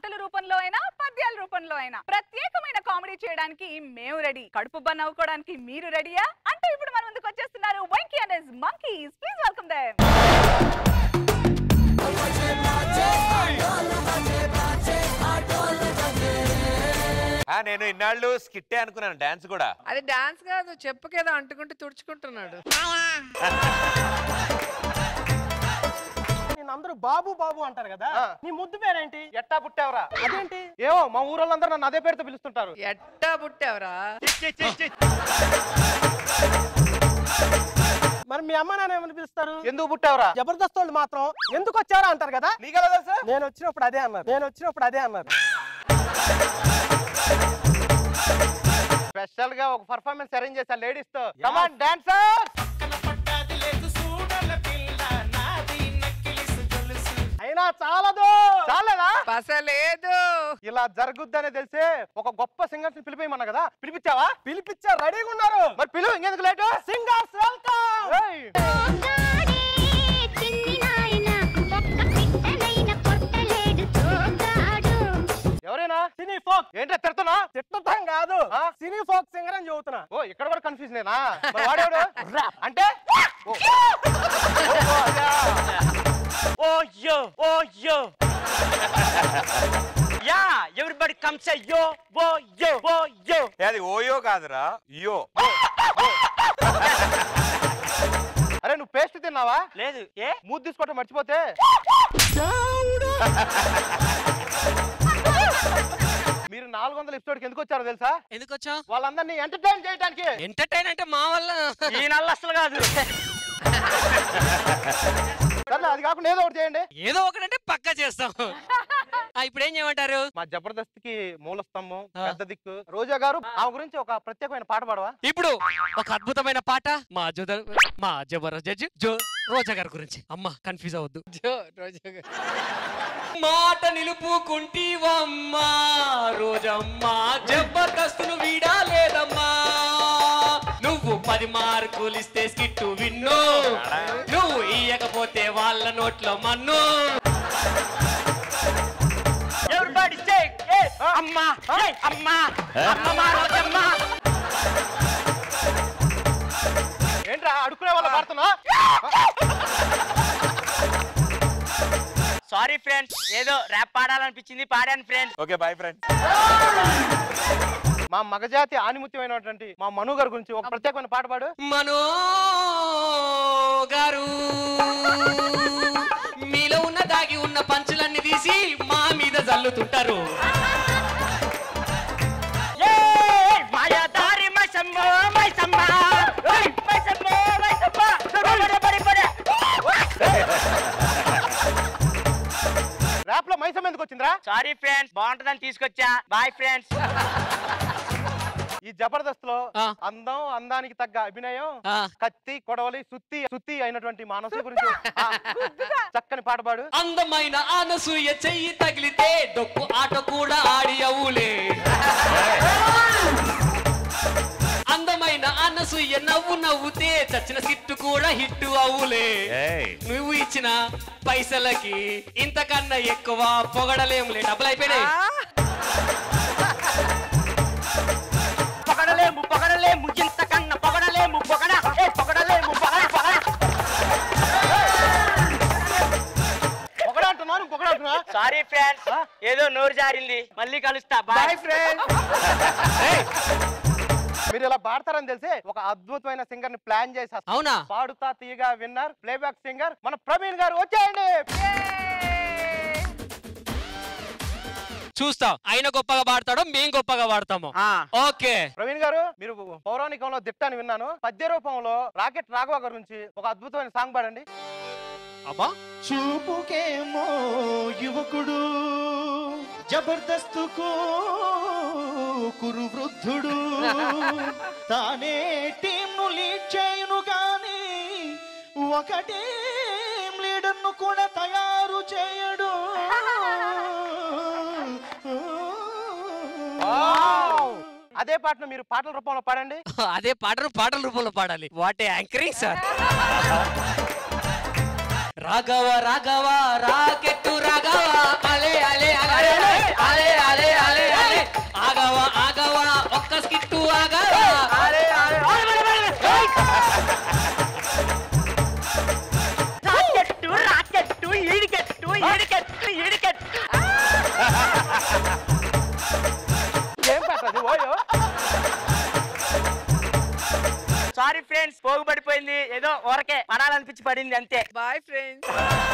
పాటల రూపంలో అయినా పద్యాల రూపంలో అయినా ప్రత్యేకమైన కామెడీ చేయడానికి మేము రెడీ కడుపు బన్ నవ్వుకోవడానికి మీరు రెడీయా అంటే ఇప్పుడు మన ముందుకు వచ్చేస్తున్నారు Venky and his monkeys please welcome them ఆ, నేను ఇన్నాళ్ళు స్కిట్టే అనుకున్నాను డాన్స్ కూడా అది డాన్స్ కాదు చెప్పుకేదో అంటుకుంటూ తుడుచుకుంటున్నాడు నేను అందరూ బాబు బాబు అంటారు కదా నీ ముద్దు పేరేంటి ఎట్టా పుట్టావురా అదేంటి ఏమో మా ఊరోళ్ళందరూ నన్ను అదే పేరుతో పిలుస్తుంటారు ఎట్టా పుట్టావురా మరి మీ అమ్మ నాన్న ఏమని పిలుస్తారు ఎందుకు పుట్టావురా జబర్దస్త్ వాళ్ళు మాత్రం ఎందుకు వచ్చారా అంటారు కదా నీకెలా తెలుసు నేను వచ్చినప్పుడు అదే అన్నారు నేను వచ్చినప్పుడు అదే అన్నారు స్పెషల్ గా ఒక పర్ఫార్మెన్స్ అరేంజ్ చేశా లేడీస్ తో కమాన్ డాన్సర్ అయినా చాలదు చాలేదా పసలేదు ఇలా జరుగుద్దనే తెలిసే ఒక గొప్ప సింగర్స్ ని పిలిపిమన్నా కదా పిలిపించావా పిలిపించారు రెడీగా ఉన్నారు మరి పిలువు ఇంకెందుకు లేటు సింగర్స్ వెల్కమ్ ఏయ్, తోగాడే చిన్ని నాయన ఒక్క పిట్టనైన కొట్టలేడు తోగాడు ఎవరైనా సినీ ఫోక్ ఏంటో తిడుతున్నా తిట్టడం కాదు ఆ? సినీ ఫోక్ సింగర్ అని చెబుతున్నా ఓ ఇక్కడ కూడా కన్ఫ్యూజ్ నేనా మరి వాడేవాడు అంటే ఓ. ఓ, అదా. ఓ యో ఓ యో యా ఎవ్రీబడి కమ్స్ యో ఓ యో ఓ యో ఏ, అది ఓయో కాదురా యో అరే నువ్వు పేస్ట్ తిన్నావా లేదు ఏ మూడు తీసుకోవటం మర్చిపోతే మీరు నాలుగు వందల ఎపిసోడ్కి ఎందుకు వచ్చారో తెలుసా ఎందుకు వచ్చావు వాళ్ళందరినీ ఎంటర్టైన్ చేయడానికి ఎంటర్టైన్ అంటే మా వల్ల ఈ నల్ల అసలు కాదు సర్లే అది కాకుండా ఏదో ఒకటి చేయండి ఏదో ఒకటంటే పక్కా చేస్తాం ఆ, ఇప్పుడు ఏం చేయమంటారు మా జబర్దస్త్ కి మూల స్తంభం ఆ. పెద్ద దిక్కు రోజా గారు ఆమె గురించి ఒక ప్రత్యేకమైన పాట పాడవా ఇప్పుడు ఒక అద్భుతమైన పాట మా జోద మా జబర్ జడ్జి జో రోజా గారి గురించి అమ్మ కన్ఫ్యూజ్ అవ్వద్దు జో రోజా గారు. మాట నిలుపుకుంటీవమ్మా రోజమ్మా జబర్దస్తును వీడాలేదమ్మా నువ్వు పది మార్కులు ఇస్తే స్కిట్టు విన్ను నువ్వు ఇయ్యకపోతే వాళ్ళ నోట్లో మన్ను ఎవ్రీబడి సే ఏ అమ్మా ఏ అమ్మా అమ్మ మా రోజమ్మ ఏంట్రా అడుక్కునే వాళ్ళ పాడుతున్నా సారీ ఫ్రెండ్స్ ఏదో ర్యాప్ పాడాలనిపించింది పాడాను ఫ్రెండ్స్ ఓకే బాయ్ ఫ్రెండ్ మా మగజాతి ఆనిముత్యమైనటువంటి మా మను గారి గురించి ఒక ప్రత్యేకమైన పాట పాడు మనో గారు మీలో ఉన్న దాగి ఉన్న పంచులన్నీ తీసి మా మీద జల్లుతుంటారు ఏ మాయాదారి మైసమ్మ మైసమ్మ ఏయ్, మైసమ్మ మైసమ్మ పడే, పడే, పడే. ర్యాప్ లో మైసం ఎందుకు వచ్చిందిరా సారీ ఫ్రెండ్స్ బాగుంటుందని తీసుకొచ్చా బాయ్ ఫ్రెండ్స్ ఈ జబర్దస్త్ లో ఆ. అందం అందానికి తగ్గ అభినయం ఆ. కత్తి కొడవలి సుత్తి సుత్తి అయినటువంటి మానసు గురించి ఆ, చక్కని పాట పాడు అందమైన అనసూయ చెయ్యి తగిలితే డొక్కు ఆట కూడా ఆడి అవులే అందమైన అనసూయ నవ్వు నవ్వుతే చచ్చిన సిట్టు కూడా హిట్టు అవులే నువ్వు ఇచ్చిన పైసలకి ఇంతకన్నా ఎక్కువ పొగడలేములే డబ్బులు అయిపోయినాయి పొగడలేము పొగడలేము ఇంతకన్నా పొగడలేము పొగడ ఏ పొగడలేము పొగడ పొగడ ఒకడే అంటున్నాను ఇంకొకడే అంటున్నా సారీ ఫ్రెండ్స్ ఏదో నోరు జారింది మళ్ళీ కలుస్తా బాయ్ ఫ్రెండ్స్ మీరు ఇలా పాడతారని తెలిసి ఒక అద్భుతమైన సింగర్ ని ప్లాన్ చేసి అసలు అవునా పాడుతా తీయగా విన్నర్ ప్లేబ్యాక్ సింగర్ మన ప్రవీణ్ గారు వచ్చేయండి చూస్తాం ఆయన గొప్పగా పాడతాడో మేం గొప్పగా పాడతాము ఓకే ప్రవీణ్ గారు మీరు పౌరాణికంలో దిట్టని విన్నాను పద్య రూపంలో రాకెట్ రాఘవ గారి నుంచి ఒక అద్భుతమైన సాంగ్ పాడండి అబ్బా చూపుకేమో యువకుడు జబర్దస్తుకు కురు వృద్ధుడు తానే టీంను లీడ్ చేయును గాని ఒక టీం లీడర్ను కూడా తయారు చేయడు అదే పాటను మీరు పాటల రూపంలో పాడండి అదే పాటను పాటల రూపంలో పాడాలి what a anchoring sir Raghava Raghava rocket Raghava అలే అలే అలే ఏదో ఊరకే పడాలనిపించి పడింది అంతే బాయ్ ఫ్రెండ్స్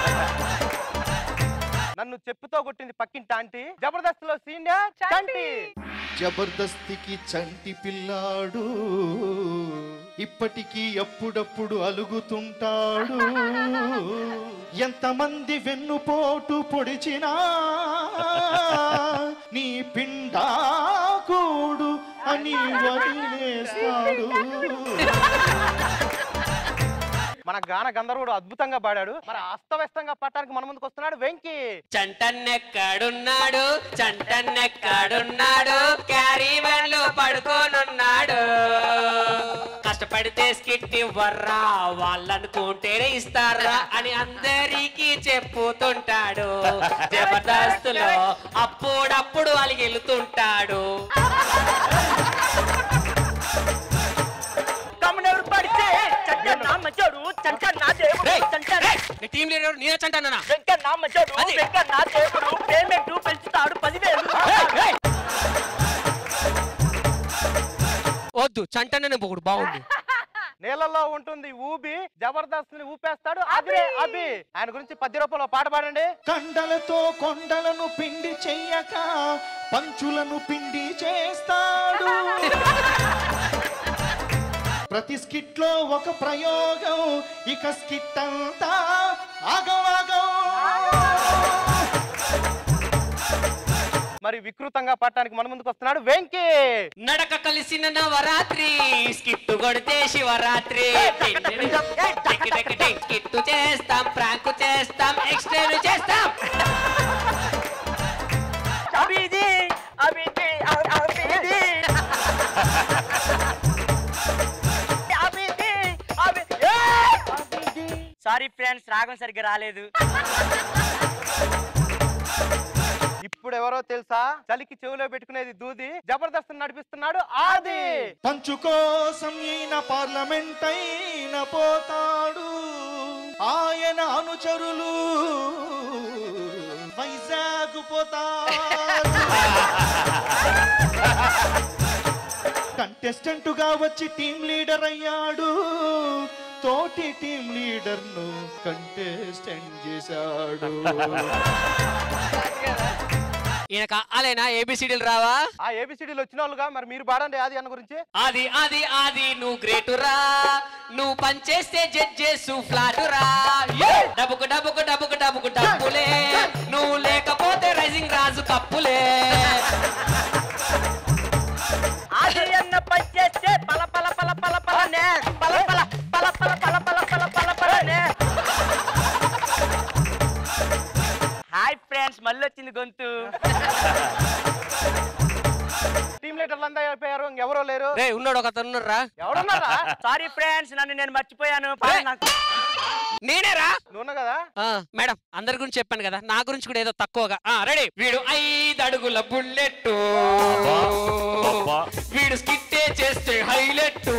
నన్ను చెప్పుతో కొట్టింది పక్కింటి ఆంటీ జబర్దస్త్ లో సీనియర్ చంటి జబర్దస్తికి చంటి పిల్లాడు ఇప్పటికీ అప్పుడప్పుడు అలుగుతుంటాడు ఎంతమంది వెన్నుపోటు పొడిచినా నీ పిండాకోడు అని వదిలేస్తాడు మన గాన గంధర్వుడు అద్భుతంగా పాడాడు మరి అస్తవ్యస్తంగా పట్టడానికి మన ముందుకు వస్తున్నాడు వెంకీ చంటన్నెక్కడున్నాడు చంటన్నెక్కడున్నాడు క్యారీ వ్యాన్ లో పడుకోనున్నాడు కష్టపడితే స్కిట్ ఇవ్వర్రా వాళ్ళనుకుంటేనే ఇస్తారా అని అందరికీ చెప్పుతుంటాడు జబర్దస్తులో అప్పుడప్పుడు అలిగెళ్తుంటాడు కమ్మనెవరు పడితే చంటన్నా మంచోడు చంటన్నా దేవుడు చంటన్నా టీం లీడర్ నేనే చంటన్నా వెంకన్నా మంచోడు అది. వెంకన్నా దేవుడు పేమెంట్ పెంచుతాడు పదివేలు వద్దు చంటన్ననే పొగుడు బాగుంది నీళ్ళల్లో ఉంటుంది ఊబి జబర్దస్త్ ని ఊపేస్తాడు అదే అభి ఆయన గురించి పద్య రూపంలో పాట పాడండి కండలతో కొండలను పిండి చెయ్యక పంచులను పిండి చేస్తాడు ప్రతి స్కిట్ లో ఒక ప్రయోగం ఇక స్కిట్ అంతా ఆగవాగం మరి వికృతంగా పట్టడానికి మన ముందుకు వస్తున్నాడు వెంకీ నడక కలిసిన నవరాత్రి స్కిట్టు కొడితే శివరాత్రి స్కిట్టు చేస్తాం ప్రాంకు చేస్తాం ఎక్స్ట్రాలు చేస్తాం అభిది అభిది అభిది అభిది అభిది సారీ ఫ్రెండ్స్ రాగం సరిగ్గా రాలేదు ఇప్పుడు ఎవరో తెలుసా చలికి చెవిలో పెట్టుకునేది దూది జబర్దస్త్ నడిపిస్తున్నాడు ఆది పంచు కోసం ఈయన పార్లమెంట్ అయిన పోతాడు ఆయన అనుచరులు వైజాగ్ పోతారు కంటెస్టెంట్ గా వచ్చి టీం లీడర్ అయ్యాడు తోటి టీం లీడర్ ను కంటెస్టెంట్ చేశాడు ఈయన కాలేనా ఏబిసిడీలు రావా ఆ ఏబిసిడీలు వచ్చిన వాళ్ళుగా మరి మీరు పాడండి ఆది అన్న గురించి అది అది అది నువ్వు గ్రేటురా నువ్వు పనిచేస్తే జడ్జెస్ ఫ్లాట్ రా డబ్బుకు డబ్బుకు డబ్బుకు డబ్బుకు డబ్బులే నువ్వు లేకపోతే రైజింగ్ రాజు కప్పులే ఆది అన్న పనిచేస్తే పల పల పల పల పలనే పల పల పల పల పల పల పల పల పలనే హాయ్ ఫ్రెండ్స్ మళ్ళీ వచ్చింది గొంతు టీం లీడర్లు అంతా అయిపోయారు ఇంకెవరో లేరు రే ఉన్నాడు ఒక అతను రా ఎవడున్నారా సారీ ఫ్రెండ్స్ నన్ను నేను మర్చిపోయాను పాడు నాకు నేనేరా నువ్వు కదా ఆ, మేడం అందరి గురించి చెప్పాను కదా నా గురించి కూడా ఏదో తక్కువగా ఆ రెడీ వీడు ఐదు అడుగుల బుల్లెట్ వీడు స్కిట్టే చేస్తే హైలెట్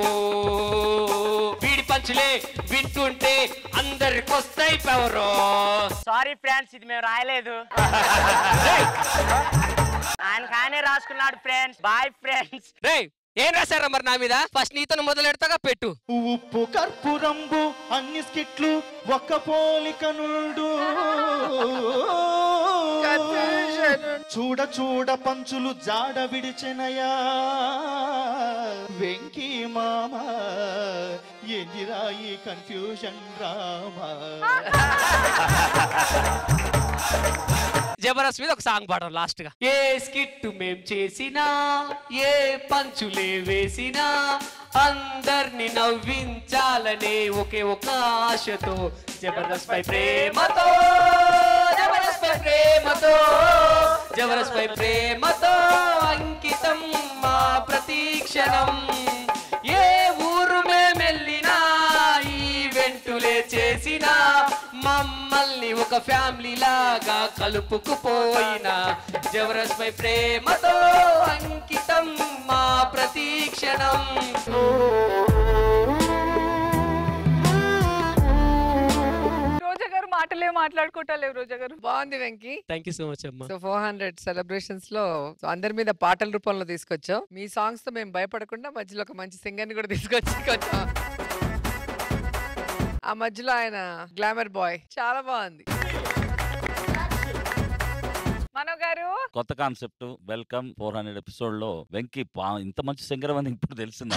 వీడి పంచులే వింటుంటే అందరికొస్తాయి పవరు సారీ ఫ్రెండ్స్ ఇది మేము రాయలేదు ఆయన కానే రాసుకున్నాడు ఫ్రెండ్స్ బాయ్ ఫ్రెండ్స్ రే ఏం రాశారా మరి నా మీద ఫస్ట్ నీతో మొదలెడతాగా పెట్టు ఉప్పు కర్పూరంబు అన్ని స్కిట్లు ఒక్క పోలిక నుండు చూడ చూడ పంచులు జాడ విడిచెనయా వెంకీ మామ ఎదిరాయి కన్ఫ్యూజన్ రామా జబర్దస్త్ మీద ఒక సాంగ్ పాడడం లాస్ట్ గా ఏ స్కిట్ మేం చేసినా ఏ పంచులే వేసినా అందరిని నవ్వించాలనే ఒకే ఒక ఆశతో జబర్దస్త్ పై ప్రేమతో జబర్దస్త్ పై ప్రేమతో జబర్దస్త్ పై ప్రేమతో అంకితం మా ప్రతీక్షణం ఏ ఊరు మేమెళ్ళినా ఈవెంటులే చేసినా మమ్మల్ని ఒక ఫ్యామిలీ లాగా కలుపుకుపోయిన జవరస్ పై ప్రేమతో అంకితం మా ప్రతీక్షణం రోజా గారు మాటలే మాట్లాడుకుంటలేవు రోజా గారు బాగుంది Venky thank you so much అమ్మా సో ఫోర్ హండ్రెడ్ సెలబ్రేషన్స్ లో సో అందరి మీద పాటల రూపంలో తీసుకొచ్చాం మీ సాంగ్స్ తో మేము భయపడకుండా మధ్యలో ఒక మంచి సింగర్ ని కూడా తీసుకొచ్చి కొంచెం ఆ మధ్యలో ఆయన గ్లామర్ బాయ్ చాలా బాగుంది మనో గారు కొత్త concept welcome four hundred episode లో వెంకీ పా- ఇంత మంచి సింగర్ అని ఇప్పుడు తెలిసిందా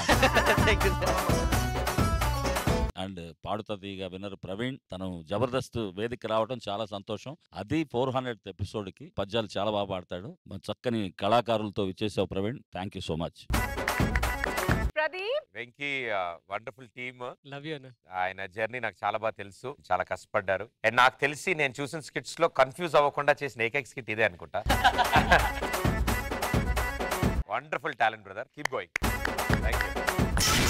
అండ్ పాడుతుంది ఇక విన్నర్ ప్రవీణ్ తను జబర్దస్త్ వేదిక రావడం చాలా సంతోషం అది ఫోర్ హండ్రెడ్ ఎపిసోడ్ కి పద్యాలు చాలా బాగా పాడతాడు మన చక్కని కళాకారులతో విచ్చేసావు Praveen thank you so much Pradeep Venky wonderful team love you అన్న ఆయన జర్నీ నాకు చాలా బాగా తెలుసు చాలా కష్టపడ్డారు అండ్ నాకు తెలిసి నేను చూసిన స్కిట్స్ లో కన్ఫ్యూజ్ అవ్వకుండా చేసిన ఏకైక స్కిట్ ఇదే అనుకుంటా wonderful talent brother keep going thank you